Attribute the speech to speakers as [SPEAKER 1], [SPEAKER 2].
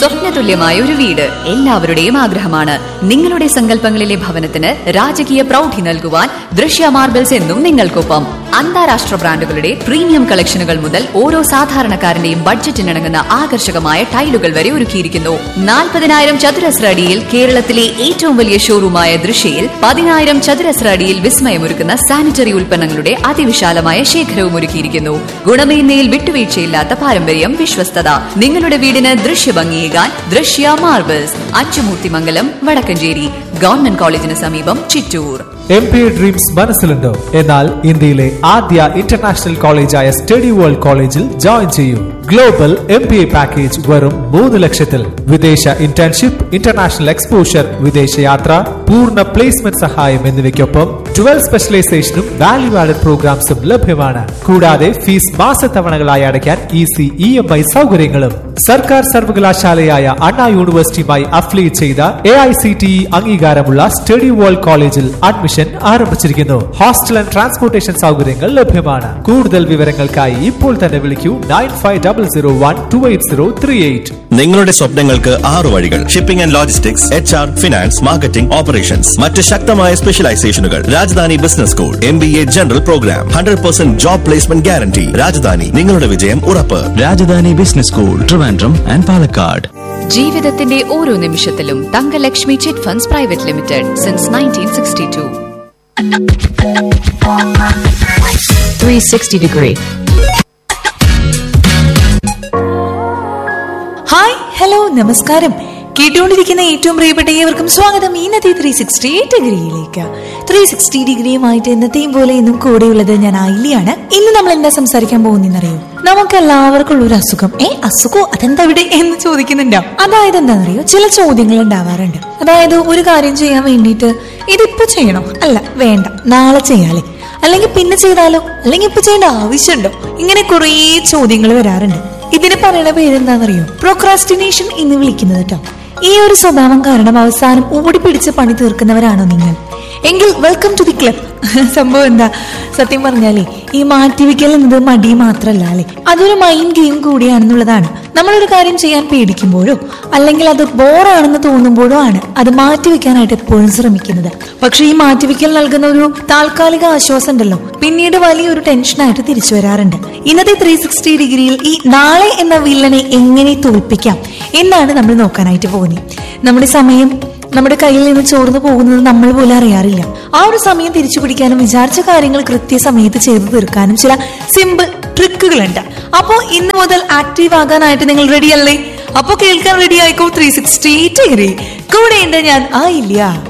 [SPEAKER 1] സ്വപ്നതുല്യമായ ഒരു വീട് എല്ലാവരുടെയും ആഗ്രഹമാണ് നിങ്ങളുടെ സങ്കല്പങ്ങളിലെ ഭവനത്തിന് രാജകീയ പ്രൗഢി നൽകുവാൻ ദൃശ്യ മാർബിൾസ് എന്നും നിങ്ങൾക്കൊപ്പം അന്താരാഷ്ട്ര ബ്രാൻഡുകളുടെ പ്രീമിയം കളക്ഷനുകൾ മുതൽ ഓരോ സാധാരണക്കാരന്റെയും ബഡ്ജറ്റിനിണങ്ങുന്ന ആകർഷകമായ ടൈലുകൾ വരെ ഒരുക്കിയിരിക്കുന്നു നാൽപ്പതിനായിരം ചതുരശ്ര അടിയിൽ കേരളത്തിലെ ഏറ്റവും വലിയ ഷോറൂമായ ദൃശ്യയിൽ പതിനായിരം ചതുരശ്ര അടിയിൽ വിസ്മയമൊരുക്കുന്ന സാനിറ്ററി ഉൽപ്പന്നങ്ങളുടെ അതിവിശാലമായ ശേഖരവും ഒരുക്കിയിരിക്കുന്നു ഗുണമേന്മയിൽ വിട്ടുവീഴ്ചയില്ലാത്ത പാരമ്പര്യം വിശ്വസ്തത നിങ്ങളുടെ വീടിന് ദൃശ്യഭംഗിയേകാൻ ദൃശ്യ മാർബിൾസ് അച്ചുമൂർത്തിമംഗലം വടക്കഞ്ചേരി ഗവൺമെന്റ് കോളേജിന് സമീപം ചിറ്റൂർ
[SPEAKER 2] എം പി ഡ്രീംസ് മനസ്സിലുണ്ടോ എന്നാൽ ഇന്ത്യയിലെ ആദ്യ ഇന്റർനാഷണൽ കോളേജായ സ്റ്റഡി വേൾഡ് കോളേജിൽ ജോയിൻ ചെയ്യൂ global M B A package വെറും മൂന്ന് ലക്ഷത്തിൽ വിദേശ ഇന്റേൺഷിപ്പ് ഇന്റർനാഷണൽ എക്സ്പോഷർ വിദേശയാത്ര പൂർണ്ണ പ്ലേസ്മെന്റ് സഹായം എന്നിവയ്ക്കൊപ്പം ട്വൽവ് സ്പെഷ്യലൈസേഷനും വാല്യൂ ആഡഡ് പ്രോഗ്രാംസും ലഭ്യമാണ് കൂടാതെ ഫീസ് മാസത്തവണകളായി അടയ്ക്കാൻ ഈസി ഇ എം ഐ സൗകര്യങ്ങളും സർക്കാർ സർവകലാശാലയായ അണ്ണാ യൂണിവേഴ്സിറ്റിയുമായി അഫിലിയേറ്റ് ചെയ്ത A I C T E അംഗീകാരമുള്ള സ്റ്റഡി വേൾഡ് കോളേജിൽ അഡ്മിഷൻ ആരംഭിച്ചിരിക്കുന്നു ഹോസ്റ്റൽ ആൻഡ് ട്രാൻസ്പോർട്ടേഷൻ സൗകര്യങ്ങൾ ലഭ്യമാണ് കൂടുതൽ വിവരങ്ങൾക്കായി ഇപ്പോൾ തന്നെ വിളിക്കൂ nine five double zero one two eight zero three eight
[SPEAKER 3] നിങ്ങളുടെ സ്വപ്നങ്ങൾക്ക് ആറു വഴികൾ shipping and logistics H R finance marketing operations മറ്റ് ശക്തമായ സ്പെഷ്യലൈസേഷനുകൾ Rajadhani business school M B A general program hundred percent job placement guarantee Rajadhani നിങ്ങളുടെ വിജയം ഉറപ്പ്
[SPEAKER 4] Rajdhani business school Trivandrum and Palakkad
[SPEAKER 1] ജീവിതത്തിന്റെ ഓരോ നിമിഷത്തിലും Thankalakshmi chit funds private limited since nineteen sixty two
[SPEAKER 5] 360 degree.
[SPEAKER 6] Hi hello നമസ്കാരം കേട്ടുകൊണ്ടിരിക്കുന്ന ഏറ്റവും പ്രിയപ്പെട്ട ഏവർക്കും സ്വാഗതം ഇന്നത്തെ ത്രീ സിക്സ്റ്റി ഡിഗ്രിയിലേക്ക് ത്രീ സിക്സ്റ്റി ഡിഗ്രിയുമായിട്ട് എന്നത്തെയും പോലെ ഇന്നും കൂടെയുള്ളത് ഞാൻ ഐലിയാണ് ഇന്ന് നമ്മൾ എന്താ സംസാരിക്കാൻ പോകുന്നറിയോ നമുക്ക് എല്ലാവർക്കും ഉള്ള ഒരു അസുഖം ഏ അസുഖോ അതെന്താ ഇവിടെ എന്ന് ചോദിക്കുന്നുണ്ടോ അതായത് എന്താണെന്നറിയോ ചില ചോദ്യങ്ങൾ ഉണ്ടാവാറുണ്ട് അതായത് ഒരു കാര്യം ചെയ്യാൻ വേണ്ടിയിട്ട് ഇതിപ്പോ ചെയ്യണോ അല്ല വേണ്ട നാളെ ചെയ്യാലേ അല്ലെങ്കിൽ പിന്നെ ചെയ്താലോ അല്ലെങ്കിൽ ഇപ്പൊ ചെയ്യേണ്ട ആവശ്യമുണ്ടോ ഇങ്ങനെ കുറേ ചോദ്യങ്ങൾ വരാറുണ്ട് ഇതിന് പറയുന്ന പേരെന്താണെന്നറിയോ പ്രോക്രാസ്റ്റിനേഷൻ എന്ന് വിളിക്കുന്നത് കേട്ടോ ഈ ഒരു സ്വഭാവം കാരണം അവസാനം ഓടിപ്പിടിച്ച് പണി തീർക്കുന്നവരാണോ നിങ്ങൾ എങ്കിൽ വെൽക്കം ടു ദി ക്ലബ് സംഭവം എന്താ സത്യം പറഞ്ഞാലേ ഈ മാറ്റിവെക്കൽ എന്നത് മടി മാത്രല്ല അല്ലെ അതൊരു മൈൻഡ് ഗെയിം കൂടിയാണെന്നുള്ളതാണ് നമ്മളൊരു കാര്യം ചെയ്യാൻ പേടിക്കുമ്പോഴോ അല്ലെങ്കിൽ അത് ബോറാണെന്ന് തോന്നുമ്പോഴോ ആണ് അത് മാറ്റിവെക്കാനായിട്ട് എപ്പോഴും ശ്രമിക്കുന്നത് പക്ഷെ ഈ മാറ്റിവെക്കൽ നൽകുന്ന ഒരു താൽക്കാലിക ആശ്വാസം ഉണ്ടല്ലോ പിന്നീട് വലിയൊരു ടെൻഷനായിട്ട് തിരിച്ചു വരാറുണ്ട് ഇന്നത്തെ ത്രീ സിക്സ്റ്റി ഡിഗ്രിയിൽ ഈ നാളെ എന്ന വില്ലനെ എങ്ങനെ തോൽപ്പിക്കാം എന്നാണ് നമ്മൾ നോക്കാനായിട്ട് പോകുന്നത് നമ്മുടെ സമയം നമ്മുടെ കയ്യിൽ നിന്ന് ചോർന്നു പോകുന്നത് നമ്മൾ പോലും അറിയാറില്ല ആ ഒരു സമയം തിരിച്ചു പിടിക്കാനും വിചാരിച്ച കാര്യങ്ങൾ കൃത്യസമയത്ത് ചെയ്തു തീർക്കാനും ചില സിമ്പിൾ ട്രിക്കുകളുണ്ട് അപ്പോ ഇന്ന് മുതൽ ആക്റ്റീവ് ആകാനായിട്ട് നിങ്ങൾ റെഡി അല്ലേ അപ്പൊ കേൾക്കാൻ റെഡി ആയിക്കോ ത്രീ സിക്സ്റ്റി ഡിഗ്രി കൂടെ ഉണ്ട് ഞാൻ ആ ഇല്ല